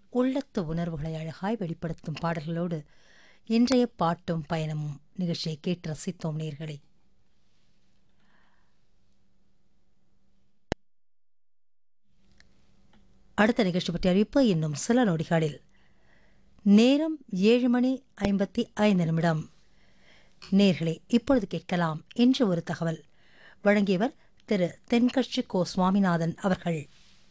உள்ளத்து உணர்வுகளை அழகாய் வெளிப்படுத்தும் பாடல்களோடு இன்றைய பாட்டும் பயணமும் நிகழ்ச்சியை கேட்டு ரசித்தோம் நேர்களே அடுத்த நிகழ்ச்சி பற்றிய அறிவிப்பு இன்னும் சில நொடிகளில் நேரம் ஏழு மணி ஐம்பத்தி ஐந்து நிமிடம் நேர்களே இப்பொழுது கேட்கலாம் இன்று ஒரு தகவல் வழங்கியவர் திரு தென்கட்சி கோ சுவாமிநாதன் அவர்கள்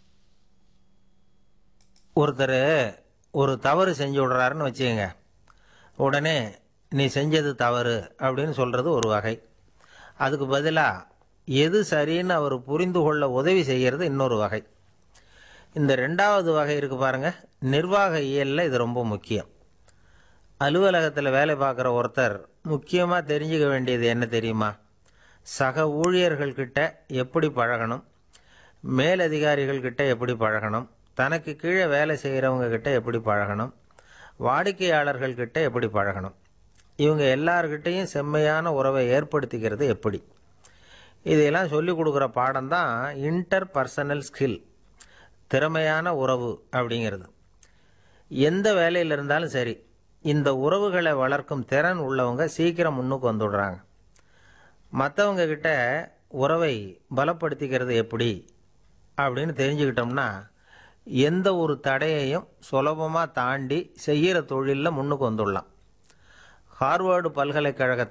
ஒருத்தர் ஒரு தவறு செஞ்சு விடுறாருன்னு வச்சுக்கோங்க உடனே நீ செஞ்சது தவறு அப்படின்னு சொல்கிறது ஒரு வகை அதுக்கு பதிலாக எது சரின்னு அவர் புரிந்து கொள்ள உதவி செய்கிறது இன்னொரு வகை இந்த ரெண்டாவது வகை இருக்கு பாருங்க நிர்வாக இயலில் இது ரொம்ப முக்கியம் அலுவலகத்தில் வேலை பார்க்குற ஒருத்தர் முக்கியமாக தெரிஞ்சுக்க வேண்டியது என்ன தெரியுமா சக ஊழியர்கள்கிட்ட எப்படி பழகணும் மேலதிகாரிகள் கிட்ட எப்படி பழகணும் தனக்கு கீழே வேலை செய்கிறவங்க கிட்ட எப்படி பழகணும் வாடிக்கையாளர்கள் கிட்ட எப்படி பழகணும் இவங்க எல்லார்கிட்டையும் செம்மையான உறவை ஏற்படுத்திக்கிறது எப்படி இதையெல்லாம் சொல்லிக் கொடுக்குற பாடம் தான் இன்டர் பர்சனல் ஸ்கில் திறமையான உறவு அப்படிங்கிறது எந்த வேலையில் இருந்தாலும் சரி இந்த உறவுகளை வளர்க்கும் திறன் உள்ளவங்க சீக்கிரம் முன்னுக்கு வந்துடுறாங்க மற்றவங்க கிட்ட உறவை பலப்படுத்திக்கிறது எப்படி அப்படின்னு தெரிஞ்சுக்கிட்டோம்னா எந்த ஒரு தடையையும் சுலபமாக தாண்டி செய்கிற தொழிலில் முன்னுக்கு வந்துடலாம் ஹார்வர்டு பல்கலைக்கழக